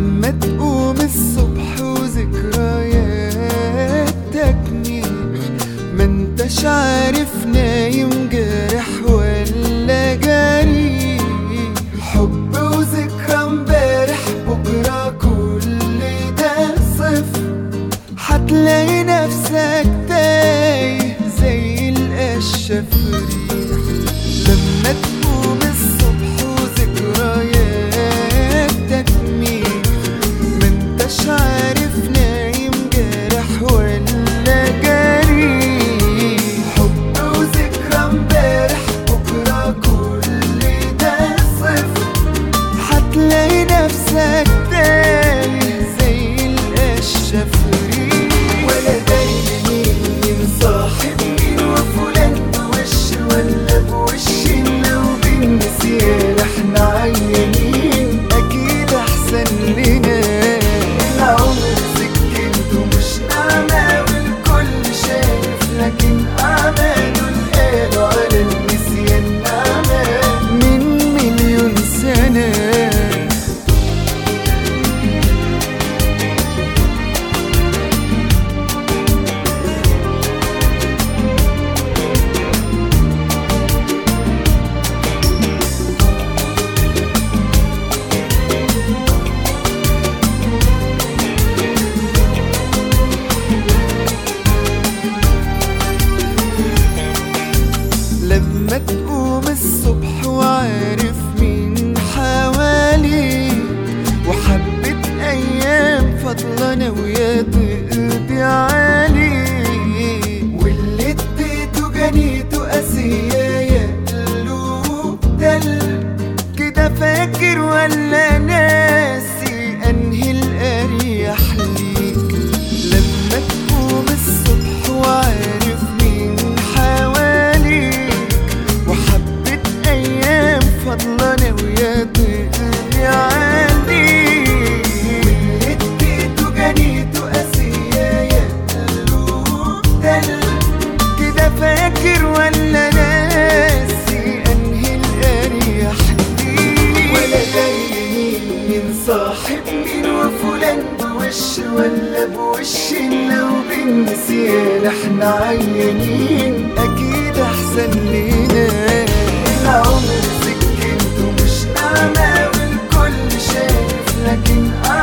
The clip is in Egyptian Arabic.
لما تقوم الصبح وذكريات تجنيح ما انتش عارف نايم جارح ولا جريح حب وذكرى امبارح بكرة كل ده صفر هتلاقي نفسك تايه زي القشة في ريح لما تقوم الصبح وذكريات تجميح ما انتش عارف نايم جارح ولا جريح حب وذكرى امبارح بكرة كل ده صفر هتلاقي نفسك تايه زي القشة في ريح ولا دايما مين مين صاحب مين وفلان بوش ولا بوش لو بالنسيان احنا عيانين اكيد احسن لنا العمر سكنته مش نعمة والكل شايف لكن اعماله القالوا على النسيان نعمة من مليون سنة لما تقوم الصبح وعارف مين حواليك وحبة أيام فاضلة ناوية تقضي عليك واللي اديته جنيته قاسية يا قلوب دل كده فاكر ولا ناسي أنهي الأريح ليك لما تقوم الصبح وعارف مين حواليك وحبة أيام فاضلة ناوية تقضي عليك واللي اديته جنيته قاسية يا قلوب دل كده فاكر ولا ناسي أنهي الأريح ليك ولا جاي مين من صاحب مين وفلان بوش ولا بوش لو بالنسيان احنا عيانين اكيد احسن لينا العمر سكنته مش نعمة والكل شايف لكن